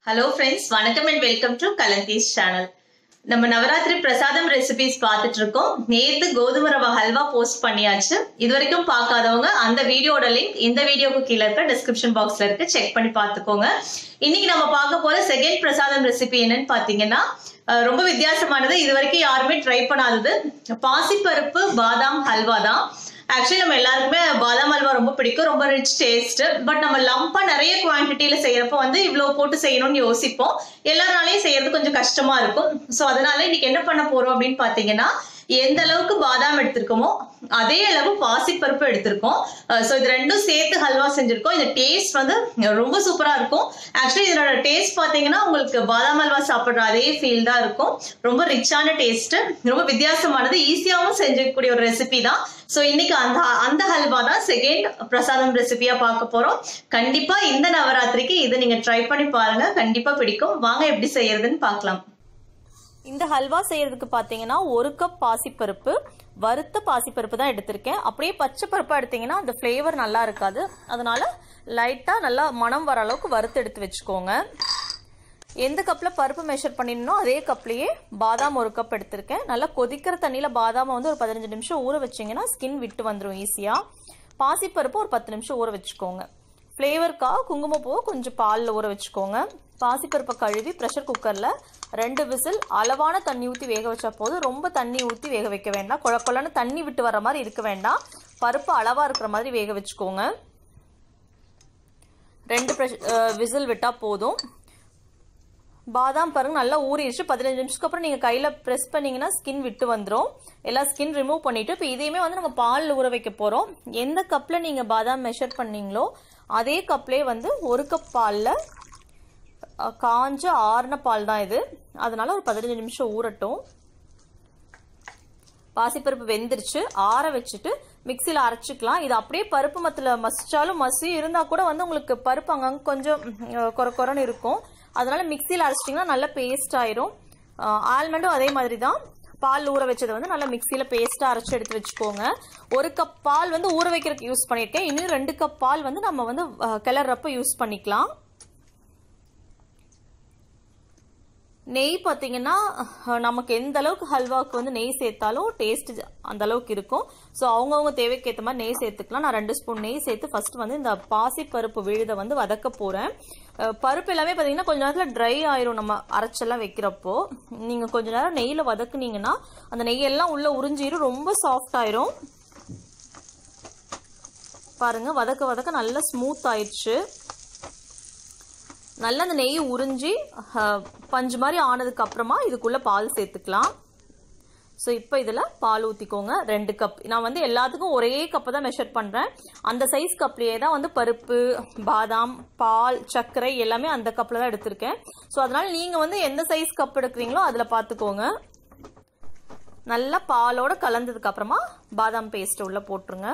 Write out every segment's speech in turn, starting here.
hello friends வணக்கம் and welcome to கலந்தீஸ் channel நம்ம நவராத்திரி பிரசாதம் ரெசிபிஸ் பார்த்துட்டு இருக்கோம் நேத்து கோதுமை ரவா ஹல்வா போஸ்ட் பண்ணியாச்சு இது வரைக்கும் பார்க்காதவங்க அந்த வீடியோட லிங்க் இந்த வீடியோக்கு கீழே இருக்க டிஸ்கிரிப்ஷன் பாக்ஸ்ல இருக்கு செக் பண்ணி பார்த்துக்கோங்க இன்னைக்கு நம்ம பார்க்க போற செகண்ட் பிரசாதம் ரெசிபி என்னன்னு பாத்தீங்கன்னா அஹ், ரொம்ப வித்தியாசமானது இது வரைக்கும் யாருமே ட்ரை பண்ணாதது பாசிப்பருப்பு பாதாம் ஹல்வா தான் ஆக்சுவலி நம்ம எல்லாருக்குமே பாதாம் அல்வா ரொம்ப பிடிக்கும் ரொம்ப ரிச் டேஸ்ட் பட் நம்ம லம்பா நிறைய குவான்டிட்டியில செய்யறப்போ வந்து இவ்வளவு போட்டு செய்யணும்னு யோசிப்போம் எல்லாராலையும் செய்யறது கொஞ்சம் கஷ்டமா இருக்கும் ஸோ அதனால இன்னைக்கு என்ன பண்ண போறோம் அப்படின்னு பாத்தீங்கன்னா எந்த அளவுக்கு பாதாம் எடுத்திருக்கோமோ அதே அளவு பாசிப்பருப்பு எடுத்திருக்கோம் ஸோ இது ரெண்டும் சேர்த்து ஹல்வா செஞ்சிருக்கோம் இந்த டேஸ்ட் வந்து ரொம்ப சூப்பரா இருக்கும் ஆக்சுவலி இதனோட டேஸ்ட் பாத்தீங்கன்னா உங்களுக்கு பாதாம் அல்வா சாப்பிடுற அதே ஃபீல் தான் இருக்கும் ரொம்ப ரிச்சான டேஸ்ட் ரொம்ப வித்தியாசமானது ஈஸியாகவும் செஞ்சக்கூடிய ஒரு ரெசிபி தான் ஸோ இன்னைக்கு அந்த அந்த ஹல்வா தான் செகண்ட் பிரசாதம் ரெசிபியா பார்க்க போறோம் கண்டிப்பா இந்த நவராத்திரிக்கு இதை நீங்க ட்ரை பண்ணி பாருங்க கண்டிப்பா பிடிக்கும் வாங்க எப்படி செய்யறதுன்னு பார்க்கலாம் இந்த ஹல்வா செய்யறதுக்கு பார்த்தீங்கன்னா ஒரு கப் பாசிப்பருப்பு வறுத்த பாசிப்பருப்பு தான் எடுத்திருக்கேன் அப்படியே பச்சை பருப்பாக எடுத்தீங்கன்னா அந்த ஃப்ளேவர் நல்லா இருக்காது அதனால லைட்டாக நல்லா மனம் வர அளவுக்கு வறுத்து எடுத்து வச்சுக்கோங்க எந்த கப்பில் பருப்பு மெஷர் பண்ணிடணும் அதே கப்லேயே பாதாம் ஒரு கப் எடுத்திருக்கேன் நல்லா கொதிக்கிற தண்ணியில் பாதாமை வந்து ஒரு பதினஞ்சு நிமிஷம் ஊற வச்சிங்கன்னா ஸ்கின் விட்டு வந்துடும் ஈஸியாக பாசிப்பருப்பு ஒரு பத்து நிமிஷம் ஊற வச்சுக்கோங்க ஃப்ளேவருக்காக குங்குமப்பூவை கொஞ்சம் பாலில் ஊற வச்சுக்கோங்க பாசிப்பருப்பை கழுவி ப்ரெஷர் குக்கரில் ரெண்டு விசில் அளவான தண்ணி ஊற்றி வேக வச்சா போதும் ரொம்ப தண்ணி ஊற்றி வேக வைக்க வேண்டாம் குழ குழன்னு தண்ணி விட்டு வர மாதிரி இருக்க வேண்டாம் பருப்பு அளவாக இருக்கிற மாதிரி வேக வச்சுக்கோங்க ரெண்டு ப்ரெஷ் விசில் விட்டால் போதும் பாதாம் பாருங்க நல்லா ஊறிடுச்சு பதினஞ்சு நிமிஷத்துக்கு அப்புறம் நீங்கள் கையில் ப்ரெஸ் பண்ணீங்கன்னா ஸ்கின் விட்டு வந்துடும் எல்லாம் ஸ்கின் ரிமூவ் பண்ணிட்டு இப்போ இதையுமே வந்து நம்ம பாலில் ஊற வைக்க போகிறோம் எந்த கப்பில் நீங்கள் பாதாம் மெஷர் பண்ணீங்களோ அதே கப்லேயே வந்து ஒரு கப் பாலில் அஹ், காஞ்ச ஆறுன பால் தான் இது அதனால ஒரு பதினஞ்சு நிமிஷம் ஊறட்டும் பாசிப்பருப்பு வெந்துருச்சு ஆற வச்சுட்டு மிக்சியில் அரைச்சிக்கலாம் இது அப்படியே பருப்பு மத்தில் மசிச்சாலும் மசி இருந்தால் கூட வந்து உங்களுக்கு பருப்பு அங்கங்கே கொஞ்சம் ம், கொர கொரன்னு இருக்கும் அதனால மிக்சியில் அரைச்சிட்டிங்கன்னா நல்லா பேஸ்ட் ஆயிரும் ஆல்மண்டும் அதே மாதிரி தான் பால் ஊற வச்சதை வந்து நல்லா மிக்சியில் பேஸ்ட்டாக அரைச்சி எடுத்து வச்சுக்கோங்க ஒரு கப் பால் வந்து ஊற வைக்கிறதுக்கு யூஸ் பண்ணியிருக்கேன் இன்னும் ரெண்டு கப் பால் வந்து நம்ம வந்து அஹ், கிளறப்ப யூஸ் பண்ணிக்கலாம் நெய் பார்த்தீங்கன்னா அஹ், நமக்கு எந்த அளவுக்கு ஹல்வாவுக்கு வந்து நெய் சேர்த்தாலும் டேஸ்ட் அந்த அளவுக்கு இருக்கும் ஸோ அவங்கவுங்க தேவைக்கு ஏற்ற மாதிரி நெய் சேர்த்துக்கலாம் நான் ரெண்டு ஸ்பூன் நெய் சேர்த்து ஃபர்ஸ்ட் வந்து இந்த பாசி பருப்பு விழுதை வந்து வதக்க போகிறேன் பருப்பு எல்லாமே பார்த்தீங்கன்னா கொஞ்ச நேரத்தில் ட்ரை ஆயிரும் நம்ம அரைச்செல்லாம் வைக்கிறப்போ நீங்கள் கொஞ்ச நேரம் நெய்யில் வதக்குனீங்கன்னா அந்த நெய்யெல்லாம் உள்ளே உறிஞ்சிரும் ரொம்ப சாஃப்ட் ஆயிரும் பாருங்க வதக்க வதக்க நல்லா ஸ்மூத் ஆயிடுச்சு நல்லா அந்த நெய் உறிஞ்சி அஹ், பஞ்சு மாதிரி ஆனதுக்கு அப்புறமா இதுக்குள்ள பால் சேர்த்துக்கலாம் ஸோ இப்போ இதில் பால் ஊற்றிக்கோங்க ரெண்டு கப் நான் வந்து எல்லாத்துக்கும் ஒரே கப்பை தான் மெஷர் பண்ணுறேன் அந்த சைஸ் கப்லேயே தான் வந்து பருப்பு பாதாம் பால் சர்க்கரை எல்லாமே அந்த கப்பில் தான் எடுத்திருக்கேன் ஸோ அதனால் நீங்கள் வந்து எந்த சைஸ் கப் எடுக்கிறீங்களோ அதில் பார்த்துக்கோங்க நல்லா பாலோட கலந்ததுக்கு அப்புறமா பாதாம் பேஸ்ட் உள்ள போட்டுருங்க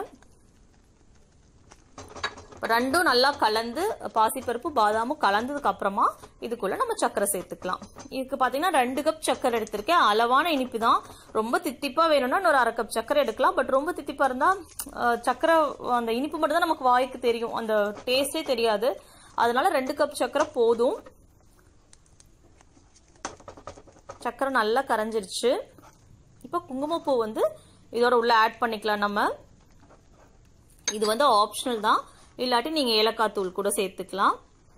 ரெண்டும் நல்லா கலந்து பாசிப்பருப்பு பாதாமும் கலந்ததுக்கு அப்புறமா இதுக்குள்ள நம்ம சர்க்கரை சேர்த்துக்கலாம் இதுக்கு பார்த்தீங்கன்னா ரெண்டு கப் சர்க்கரை எடுத்திருக்கேன் அளவான இனிப்பு தான் ரொம்ப தித்திப்பா வேணும்னா இன்னொரு அரை கப் சர்க்கரை எடுக்கலாம் பட் ரொம்ப தித்திப்பா இருந்தா அஹ், சர்க்கரை அந்த இனிப்பு மட்டும் தான் நமக்கு வாய்க்கு தெரியும் அந்த டேஸ்டே தெரியாது அதனால ரெண்டு கப் சர்க்கரை போதும் சர்க்கரை நல்லா கரைஞ்சிருச்சு இப்போ குங்குமப்பூ வந்து இதோட உள்ள ஆட் பண்ணிக்கலாம் நம்ம இது வந்து ஆப்ஷனல் தான் இல்லாட்டி நீங்கள் ஏலக்காய் தூள் கூட சேர்த்துக்கலாம்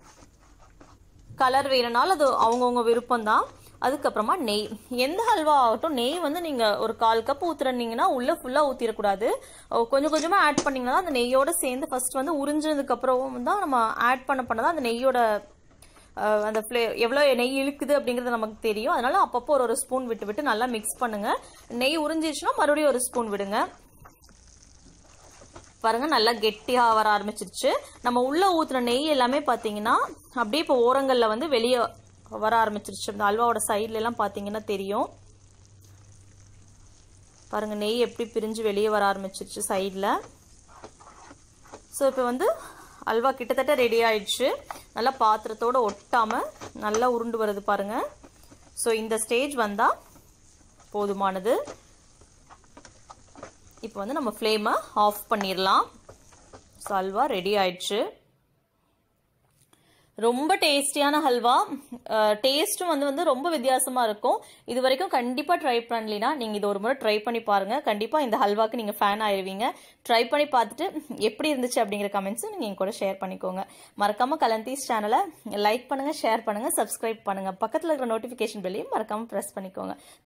கலர் வேணும்னாலும் அது அவங்கவுங்க விருப்பம் தான் அதுக்கப்புறமா நெய் எந்த ஹல்வா ஆகட்டும் நெய் வந்து நீங்கள் ஒரு கால் கப் ஊற்றுறீங்கன்னா உள்ளே ஃபுல்லாக ஊற்றிடக்கூடாது கொஞ்சம் கொஞ்சமாக ஆட் பண்ணிங்கன்னா அந்த நெய்யோட சேர்ந்து ஃபர்ஸ்ட் வந்து உறிஞ்சதுக்கப்புறம் தான் நம்ம ஆட் பண்ண பண்ண தான் அந்த நெய்யோட அஹ், அந்த ஃப்ளே எவ்வளோ நெய் இழுக்குது அப்படிங்கிறது நமக்கு தெரியும் அதனால அப்பப்போ ஒரு ஒரு ஸ்பூன் விட்டு விட்டு நல்லா மிக்ஸ் பண்ணுங்க நெய் உறிஞ்சிச்சுன்னா மறுபடியும் ஒரு ஸ்பூன் விடுங்க பாருங்க நல்லா கெட்டியா வர ஆரம்பிச்சிருச்சு நம்ம உள்ள ஊத்துன நெய் எல்லாமே பாத்தீங்கன்னா அப்படியே இப்போ ஓரங்கள்ல வந்து வெளியே வர ஆரம்பிச்சிருச்சு இந்த அல்வாவோட சைட்ல எல்லாம் பாத்தீங்கன்னா தெரியும் பாருங்க நெய் எப்படி பிரிஞ்சு வெளியே வர ஆரம்பிச்சிருச்சு சைடில் ஸோ இப்போ வந்து அல்வா கிட்டத்தட்ட ரெடி ஆயிடுச்சு நல்லா பாத்திரத்தோட ஒட்டாம நல்லா உருண்டு வருது பாருங்க ஸோ இந்த ஸ்டேஜ் வந்தா போதுமானது இப்போ வந்து நம்ம ஃப்ளேமை ஆஃப் பண்ணிடலாம் ஸோ அல்வா ரெடி ஆயிடுச்சு ரொம்ப டேஸ்டியான ஹல்வா டேஸ்ட்டும் வந்து வந்து ரொம்ப வித்தியாசமா இருக்கும் இது வரைக்கும் கண்டிப்பா ட்ரை பண்ணலினா நீங்க இது ஒரு முறை ட்ரை பண்ணி பாருங்க கண்டிப்பா இந்த ஹல்வாக்கு நீங்க ஃபேன் ஆயிருவீங்க ட்ரை பண்ணி பார்த்துட்டு எப்படி இருந்துச்சு அப்படிங்கிற கமெண்ட்ஸ் நீங்க என் கூட ஷேர் பண்ணிக்கோங்க மறக்காம கலந்தீஸ் சேனலை லைக் பண்ணுங்க ஷேர் பண்ணுங்க சப்ஸ்கிரைப் பண்ணுங்க பக்கத்துல இருக்கிற நோட்டிபிகேஷன் பெல்லையும் மறக்காம ப்ரெஸ் பண்ணிக்கோங்க